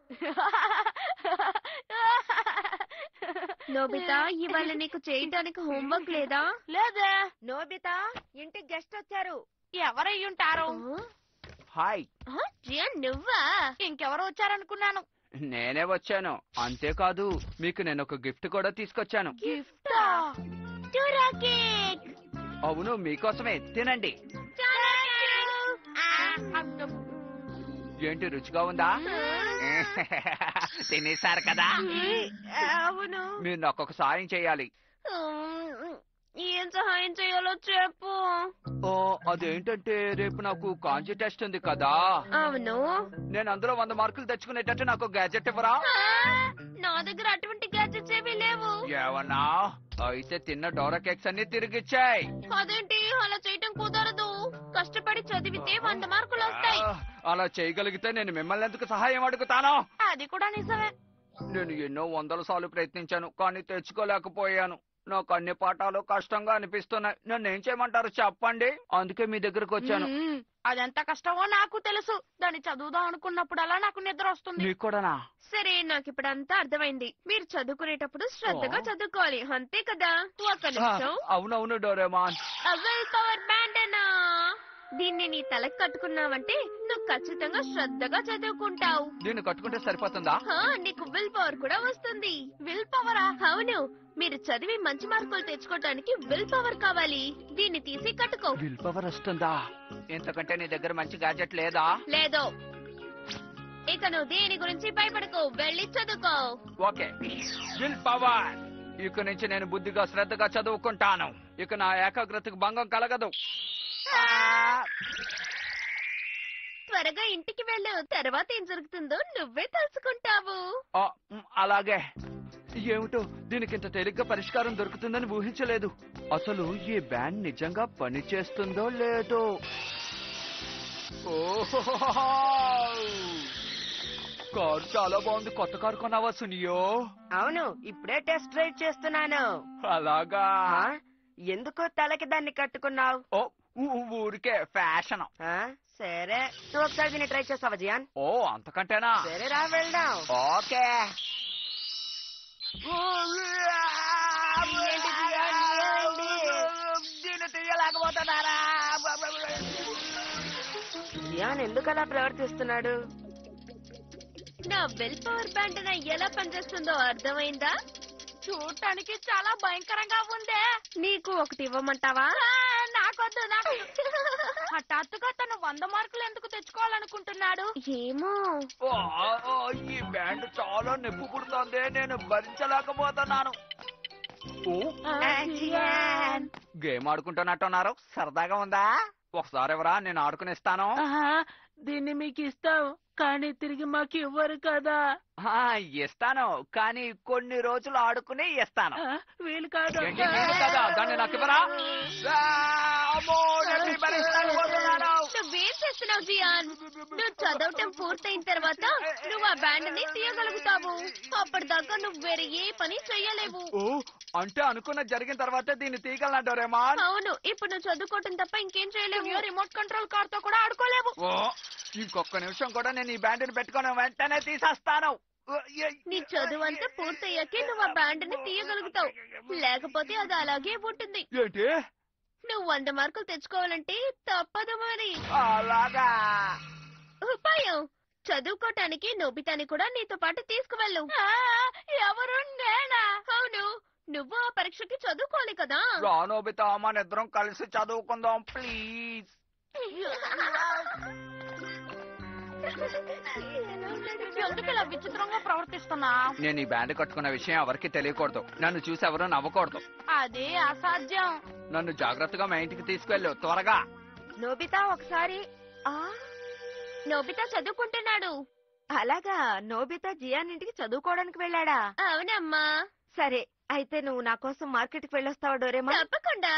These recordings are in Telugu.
నోబితా ఇవాళ నీకు చేయడానికి హోంవర్క్ లేదా లేదే నోబితా ఇంటికి గెస్ట్ వచ్చారు ఎవరయ్యుంటారు హాయ్ ఆ, జియాన్ నువ్వా ఇంకెవరు వచ్చారనుకున్నాను నేనే వచ్చాను అంతేకాదు మీకు నేను ఒక గిఫ్ట్ కూడా తీసుకొచ్చాను గిఫ్టా టూరా కేక్ అవును మీకోసమే తినండి ఏంటి రుచిగా ఉందా తినేశారు కదా అవును మీరు నాకు ఒక సాయం చేయాలి ఏం సహాయం చేయాలో చెప్పు ఓ అదేంటంటే రేపు నాకు కాంచి టెస్ట్ ఉంది కదా అవును నేను అందులో వంద మార్కులు తెచ్చుకునేటట్టు నాకు గ్యాజెట్ ఇవ్వరా ఆ, నా దగ్గర అటువంటి గ్యాజెట్స్ ఏమీ లేవు ఏమన్నా అయితే తిన్న డోరా కేక్స్ అన్ని తిరిగిచ్చాయి అదేంటి అలా చేయటం కుదరదు కష్టపడి చదివితే వంద మార్కులు వస్తాయి అలా చేయగలిగితే నేను మిమ్మల్ని ఎందుకు సహాయం అడుగుతాను అది కూడా నిజమే నేను ఎన్నో వందల సార్లు ప్రయత్నించాను కానీ తెచ్చుకోలేకపోయాను నాకు అన్ని పాఠాలు కష్టంగా అనిపిస్తున్నాయి నన్ను ఏం చేయమంటారు చెప్పండి అందుకే మీ దగ్గరకు వచ్చాను మ్మ్. అదెంత కష్టమో నాకు తెలుసు దాన్ని చదువుదాం అనుకున్నప్పుడల్లా నాకు నిద్ర వస్తుంది మీకు కూడానా సరే నాకు ఇప్పుడు అంతా అర్థమైంది మీరు చదువుకునేటప్పుడు శ్రద్ధగా ఓ. చదువుకోవాలి అంతే కదా ఒక ఆ, నిమిషం అవునవును డోరేమాన్ అవెల్ పవర్ బ్యాండ్ అన్నా దీన్ని నీ తలకు కట్టుకున్నావంటే నువ్వు ఖచ్చితంగా శ్రద్ధగా చదువుకుంటావు దీన్ని కట్టుకుంటే సరిపోతుందా హా, నీకు విల్ పవర్ కూడా వస్తుంది విల్ పవరా అవును మీరు చదివి మంచి మార్కులు తెచ్చుకోవడానికి విల్ పవర్ కావాలి దీన్ని తీసి కట్టుకో విల్ పవర్ వస్తుందా ఎంతకంటే నీ దగ్గర మంచి గ్యాజెట్ లేదా లేదో ఇక నువ్వు దేని గురించి భయపడకు వెళ్ళి చదువుకో ఓకే విల్ పవర్ ఇక నుంచి నేను బుద్ధిగా శ్రద్ధగా చదువుకుంటాను ఇక నా ఏకాగ్రతకు భంగం కలగదు ఆ, త్వరగా ఇంటికి వెళ్ళు తర్వాత ఏం జరుగుతుందో నువ్వే తెలుసుకుంటావు ఆ, మ్, అలాగే ఏమిటో దీనికి ఇంత తేలిగ్గా పరిష్కారం దొరుకుతుందని ఊహించలేదు అసలు ఈ బ్యాండ్ నిజంగా పని చేస్తుందో లేదో ఓహో కారు చాలా బాగుంది కొత్త కారు కొన్నావా సునియో అవును ఇప్పుడే టెస్ట్ డ్రైవ్ చేస్తున్నాను అలాగా ఆ? ఎందుకో తలకి దాన్ని కట్టుకున్నావు ఓ ఊ- ఊరికే ఫ్యాషన్ సరే నువ్వు ఒకసారి దీన్ని ట్రై చేస్తావా జియాన్ ఓ అంతకంటేనా సరే రా వెళ్దాం ఓకే ఏంటి జియాన్, ఏమైంది? దీన్ని తీయలేకపోతున్నారా జియాన్ ఎందుకు అలా ప్రవర్తిస్తున్నాడు నా విల్ పవర్ బ్యాండ్ నా ఎలా పనిచేస్తుందో అర్థమైందా చూడటానికి చాలా భయంకరంగా ఉందే నీకు ఒకటి ఇవ్వమంటావా ఆ, నాకొద్దు నాకు హఠాత్తుగా తను వంద మార్కులు ఎందుకు తెచ్చుకోవాలనుకుంటున్నాడు ఏమో ఓ, ఓ, ఈ బ్యాండ్ చాలా నొప్పి పుడుతోంది నేను భరించలేకపోతున్నాను ఓ, జియాన్. గేమ్ ఆడుకుంటున్నట్టున్నారు సరదాగా ఉందా ఒకసారి ఎవరా నేను ఆడుకునిస్తాను ఆహా, దీన్ని మీకు ఇస్తాం కానీ తిరిగి మాకు ఇవ్వరు కదా ఆ, ఇస్తాను కానీ కొన్ని రోజులు ఆడుకుని ఇస్తాను ఆ, వీలు కాదు ఏంటి వీలు కదా దాన్ని నాకు ఇవ్వరా ఆ, అమ్మో, నేను ఈ భరించలేకపోతున్నాను. నువ్వేం చేస్తున్నావు జియాన్ నువ్వు చదవటం పూర్తయిన తర్వాత నువ్వు ఆ బ్యాండ్ ని తీయగలుగుతావు అప్పటిదాకా నువ్వు వేరే ఏ పని చెయ్యలేవు ఓ అంటే అనుకున్న జరిగిన తర్వాతే దీన్ని తీయగలనా రేమాన్ అవును ఇప్పుడు నువ్వు చదువుకోవటం తప్ప ఇంకేం చేయలేవు నువ్వు రిమోట్ కంట్రోల్ కార్ తో కూడా ఆడుకోలేవు ఓ ఇంకొక నిమిషం కూడా నేను ఈ బ్యాండ్ని పెట్టుకొని వెంటనే తీసేస్తాను ఓ, ఏ- నీ చదువు అంతా పూర్తయ్యాకే నువ్వు ఆ బ్యాండ్ ని తీయగలుగుతావు లేకపోతే అది అలాగే ఉంటుంది ఏంటి నువ్వు వంద మార్కులు తెచ్చుకోవాలంటే తప్పదు మరి అలాగా ఉపాయం చదువుకోటానికి నోబితాని కూడా నీతో పాటు తీసుకువెళ్ళు ఎవరు నేనా అవును నువ్వు ఆ పరీక్షకి చదువుకోవాలి కదా రానోబితా మన ఇద్దరం కలిసి చదువుకుందాం ప్లీజ్ ఎందుకు ఇలా విచిత్రంగా ప్రవర్తిస్తున్నా నేను ఈ బ్యాండ్ కట్టుకున్న విషయం ఎవరికి తెలియకూడదు నన్ను చూసి ఎవరు నవ్వకూడదు అదే అసాధ్యం నన్ను జాగ్రత్తగా మా ఇంటికి తీసుకెళ్ళు త్వరగా నోబితా ఒకసారి ఆ నోబితా చదువుకుంటున్నాడు అలాగా నోబితా జియాన్ ఇంటికి చదువుకోవడానికి వెళ్ళాడా అవునమ్మా సరే అయితే నువ్వు నా కోసం మార్కెట్ కి వెళ్ళొస్తావా డోరేమా తప్పకుండా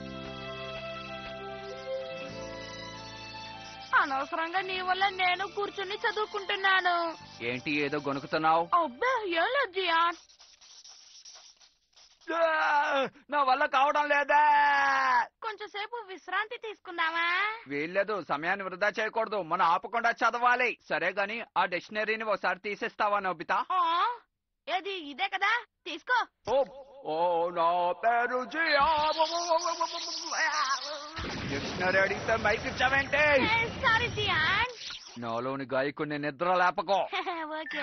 అనవసరంగా నీ వల్ల నేను కూర్చుని చదువుకుంటున్నాను ఏంటి ఏదో గొనుకుతున్నావు అబ్బే ఏం లేదు జియాన్ ఆ, నా వల్ల కావడం లేదా కొంచెం సేపు విశ్రాంతి తీసుకుందామా వీల్లేదు సమయాన్ని వృధా చేయకూడదు మనం ఆపకుండా చదవాలి సరే గాని ఆ డిక్షనరీని ఒకసారి తీసేస్తావా నోబితా ఆ, ఏది ఇదే కదా తీసుకో ఓ ఓ నా పేరు జియా డిక్షనరీ అడిగితే మైక్ ఇచ్చావేంటి సారీ జియాన్ నాలోని గాయకుడిని నిద్ర లేపకో ఓకే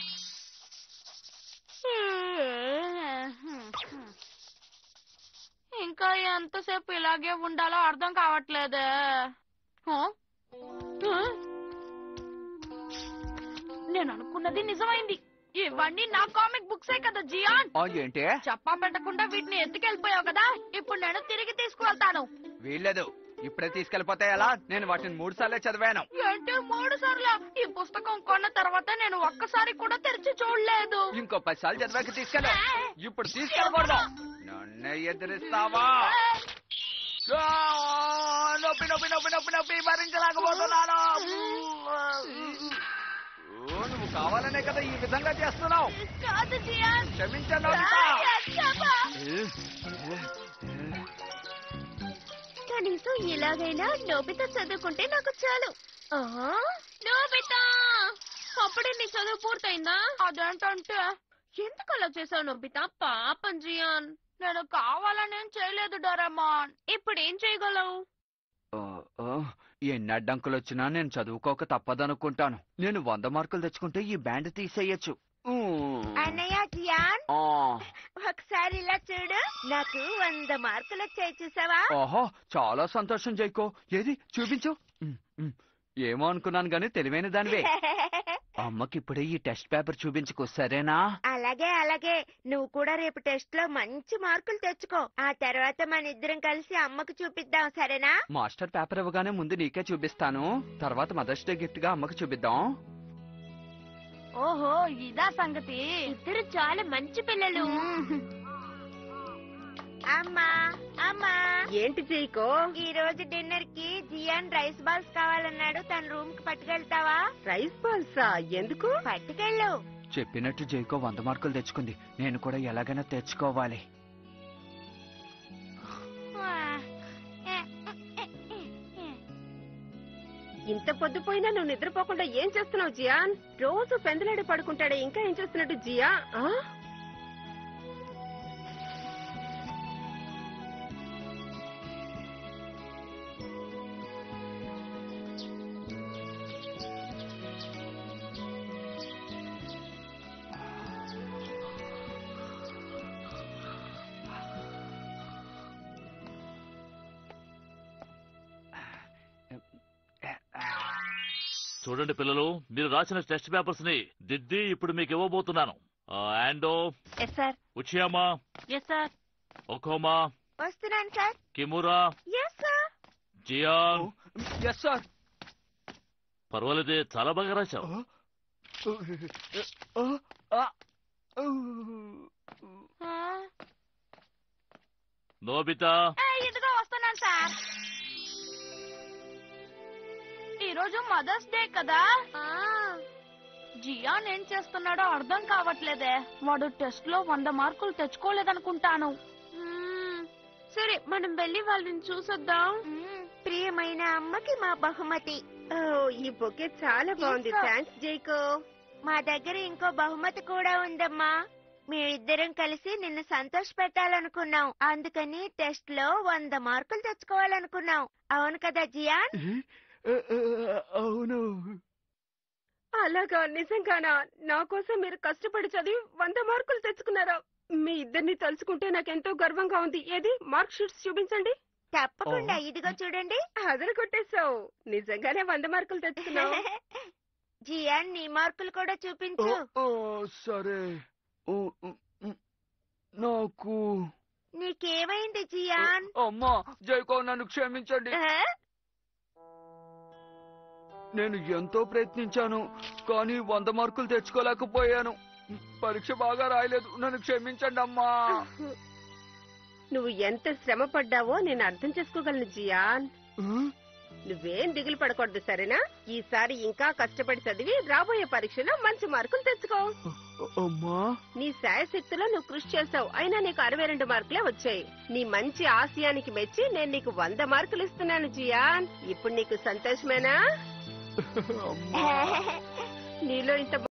ఇంకా ఎంతసేపు ఇలాగే ఉండాలో అర్థం కావట్లేదే హ? హ? నేను అనుకున్నది నిజమైంది ఇవన్నీ నా కామిక్ బుక్సే కదా జియాన్ ఆ, ఏంటి చెప్పా పెట్టకుండా వీటిని ఎత్తుకెళ్ళిపోయావు కదా ఇప్పుడు నేను తిరిగి తీసుకువెళ్తాను వీల్లేదు ఇప్పుడే తీసుకెళ్లిపోతే ఎలా నేను వాటిని మూడు సార్లే చదివాను ఏంటి మూడు సార్లు ఈ పుస్తకం కొన్న తర్వాత నేను ఒక్కసారి కూడా తెరిచి చూడలేదు ఇంకో పది సార్లు చదివాక తీసుకెళ్ళు ఇప్పుడు తీసుకెళ్ళకూడదు నన్నే ఎదిరిస్తావా ఆ, నొప్పి నొప్పి నొప్పి నొప్పి నొప్పి భరించలేకపోతున్నాను ఓ, నువ్వు కావాలనే కదా ఈ విధంగా చేస్తున్నావు కాదు జియాన్ క్షమించను కనీసం ఇలాగైనా నోబితా చదువుకుంటే నాకు చాలు ఆహా, నోబితా అప్పుడే నీ చదువు పూర్తయిందా అదేంటంటే ఎందుకు అలా చేసావు నోబితా పాపం జియాన్ నేను కావాలనేం చేయలేదు డోరేమాన్ ఇప్పుడు ఏం చేయగలవు ఓ, ఓ, ఎన్ని అడ్డంకులు వచ్చినా నేను చదువుకోక తప్పదనుకుంటాను నేను వంద మార్కులు తెచ్చుకుంటే ఈ బ్యాండ్ తీసేయచ్చు అన్నయ్య జియాన్ ఒకసారి ఇలా చూడు నాకు వంద మార్కులు వచ్చాయి చూసావా ఓహో చాలా సంతోషం జైకో ఏది చూపించు ఉమ్, ఉమ్. ఏమో అనుకున్నాను గాని తెలివైన దానివే అమ్మకి ఇప్పుడే ఈ టెస్ట్ పేపర్ చూపించుకో సరేనా అలాగే అలాగే నువ్వు కూడా రేపు టెస్ట్ లో మంచి మార్కులు తెచ్చుకో ఆ తర్వాత మన ఇద్దరం కలిసి అమ్మకు చూపిద్దాం సరేనా మాస్టర్ పేపర్ ఇవ్వగానే ముందు నీకే చూపిస్తాను తర్వాత మదర్స్ డే గిఫ్ట్ గా అమ్మకి చూపిద్దాం ఓహో ఇదా సంగతి ఇద్దరు చాలా మంచి పిల్లలు అమ్మా అమ్మా ఏంటి జైకో ఈ రోజు డిన్నర్ కి జియాన్ రైస్ బాల్స్ కావాలన్నాడు తన రూమ్ కి పట్టుకెళ్తావా రైస్ బాల్సా ఎందుకు పట్టుకెళ్ళు చెప్పినట్టు జైకో వంద మార్కులు తెచ్చుకుంది నేను కూడా ఎలాగైనా తెచ్చుకోవాలి ఇంత పొద్దుపోయినా నువ్వు నిద్రపోకుండా ఏం చేస్తున్నావు జియాన్ రోజు పెందలాడి పడుకుంటాడే ఇంకా ఏం చేస్తున్నట్టు జియా ఆ? చూడండి పిల్లలు మీరు రాసిన టెస్ట్ పేపర్స్ ని దిద్ది ఇప్పుడు మీకు ఇవ్వబోతున్నాను ఆ, Ando yes sir Uchiyama yes sir Okoma వస్తున్నాను sir Kimura yes sir Gian yes sir పర్వాలేదే చాలా బాగా రాశావు నోబితా ఇదిగో వస్తున్నాను సార్ ఈ రోజు మదర్స్ డే కదా జియాన్ ఏం చేస్తున్నాడో అర్థం కావట్లేదే వాడు టెస్ట్ లో వంద మార్కులు తెచ్చుకోలేదనుకుంటాను మ్మ్. సరే మనం వెళ్ళి వాళ్ళని చూసొద్దాం ప్రియమైన అమ్మకి మా బహుమతి ఓ, ఈ బొకే చాలా బాగుంది తీసుకో. థ్యాంక్స్ జైకో మా దగ్గర ఇంకో బహుమతి కూడా ఉందమ్మా మేమిద్దరం కలిసి నిన్ను సంతోష పెట్టాలనుకున్నాం అందుకని టెస్ట్ లో వంద మార్కులు తెచ్చుకోవాలనుకున్నాం అవును కదా జియాన్ అవును అలాగా నిజంగానా నా కోసం మీరు కష్టపడి చదివి వంద మార్కులు తెచ్చుకున్నారా మీ ఇద్దరిని తలుచుకుంటే నాకెంతో గర్వంగా ఉంది ఏది మార్క్ షీట్స్ చూపించండి తప్పకుండా ఓ. ఇదిగో చూడండి అదరు కొట్టేశావు నిజంగానే వంద మార్కులు తెచ్చుకున్నావు జియాన్ నీ మార్కులు కూడా చూపించు ఓ, ఓ, సరే ఓ, ఉ, ఉ, నాకు నీకేమైంది జియాన్ అమ్మా జైకో నన్ను క్షమించండి ఆ? నేను ఎంతో ప్రయత్నించాను కానీ వంద మార్కులు తెచ్చుకోలేకపోయాను పరీక్ష బాగా రాయలేదు నన్ను క్షమించండి అమ్మా నువ్వు ఎంత శ్రమ పడ్డావో నేను అర్థం చేసుకోగలను జియాన్ ఆ? నువ్వేం దిగులు పడకూడదు సరేనా ఈసారి ఇంకా కష్టపడి చదివి రాబోయే పరీక్షలో మంచి మార్కులు తెచ్చుకో అమ్మా నీ శాయశక్తిలో నువ్వు కృషి చేసావు అయినా నీకు అరవై రెండు మార్కులే వచ్చాయి నీ మంచి ఆశయానికి మెచ్చి నేను నీకు వంద మార్కులు ఇస్తున్నాను జియాన్ ఇప్పుడు నీకు సంతోషమేనా నీలో ఇంత